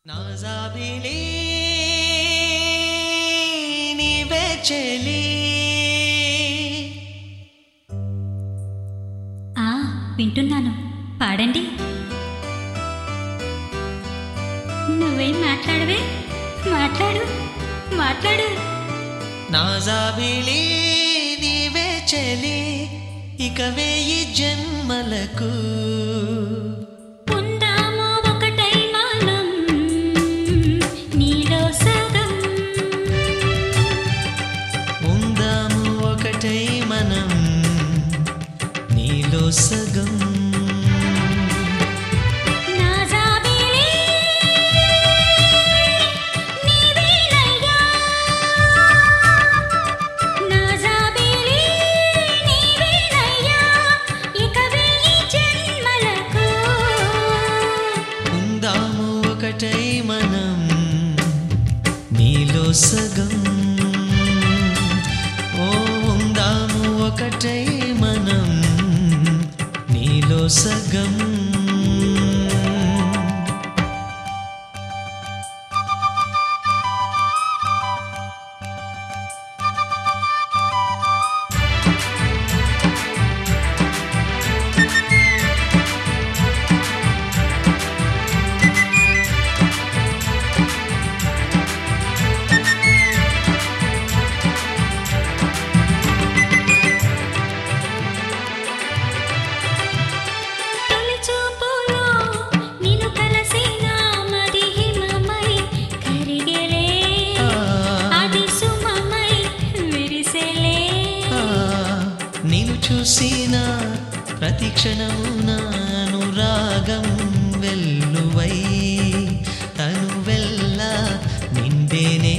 నాజాబిలి నీవే చెలి ఆ వింటున్నాను పాడండి నువ్వేం మాట్లాడవే మాట్లాడు మాట్లాడు నాజాబిలి నీవే చెలి ఇక వేయి జన్మలకు ఉందామో ఒకటై మనం నీలో సగం ఉందాము ఒకటై మనం నీలో సగం నా జాబిలి నీవేనయ్యా నా జాబిలి నీవేనయ్యా ఇక వెయ్యి జన్మలకు ఉందాము ఒకటై మనం నీలో సగం ఓ ఉందాము ఒకటై మనం నీలో సగం తొలి చూపులో నిన్ను కలసిన మది హిమమై కరిగెలే అది సుమమై విరిసెలే ఆ, నిన్ను చూసిన ప్రతి క్షణమున అనురాగం వెల్లువై తను వెళ్ళ నిండేనే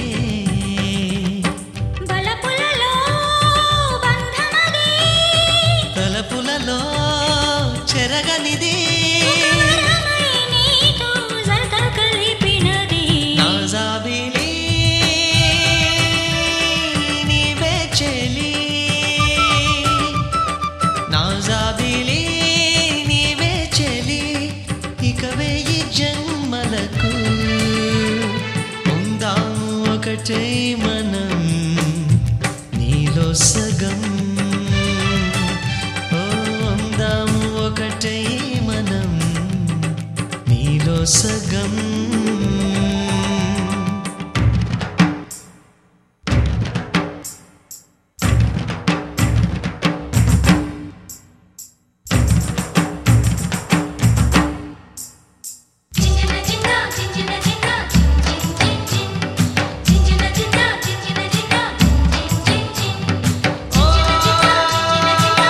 బలపులలో బంధమది తలపులలో చెరగనిది రమై నీతో జత కలిపినది నా జాబిలి నీవే చెలి నా జాబిలి నీవే చెలి ఇక వెయ్యి జన్మలకు ఉందాము ఒకటే మనం నీలో సగం ఓ ఉందాము ఒకటే మనం నీలో సగం చించిన చింత చించిన చింత చిన్ చిన్ చిన్ చించిన చింత చించిన చింత చిన్ చిన్ చిన్ చించిన చింత చించిన చింత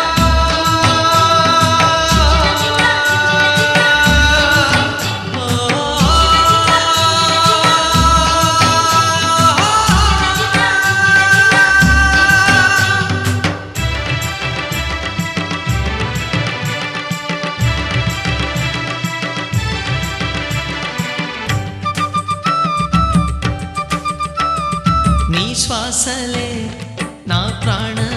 నీ శ్వాసలే నా ప్రాణ